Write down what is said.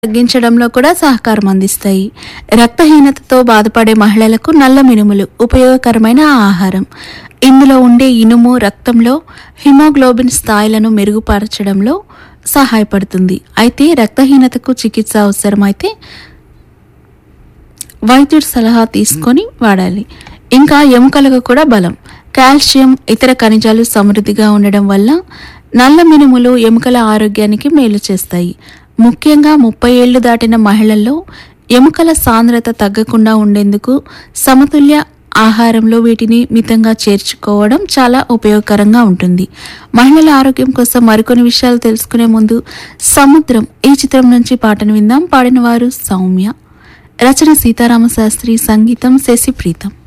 తగ్గించడంలో కూడా సహకారం అందిస్తాయి రక్తహీనతతో బాధపడే మహిళలకు నల్ల మినుములు ఉపయోగకరమైన ఆహారం ఇందులో ఉండే ఇనుము రక్తంలో హిమోగ్లోబిన్ స్థాయిలను మెరుగుపరచడంలో సహాయపడుతుంది అయితే రక్తహీనతకు చికిత్స అవసరమైతే వైద్యుడి సలహా తీసుకొని వాడాలి ఇంకా ఎముకలకు కూడా బలం కాల్షియం ఇతర ఖనిజాలు సమృద్ధిగా ఉండడం వల్ల నల్ల మినుములు ఎముకల ఆరోగ్యానికి మేలు చేస్తాయి ముఖ్యంగా ముప్పై ఏళ్లు దాటిన మహిళల్లో ఎముకల సాంద్రత తగ్గకుండా ఉండేందుకు సమతుల్య ఆహారంలో వీటిని మితంగా చేర్చుకోవడం చాలా ఉపయోగకరంగా ఉంటుంది మహిళల ఆరోగ్యం కోసం మరికొన్ని విషయాలు తెలుసుకునే ముందు సముద్రం ఈ చిత్రం నుంచి పాటను విందాం పాడిన వారు సౌమ్య రచన సీతారామ శాస్త్రి సంగీతం శశి ప్రీతం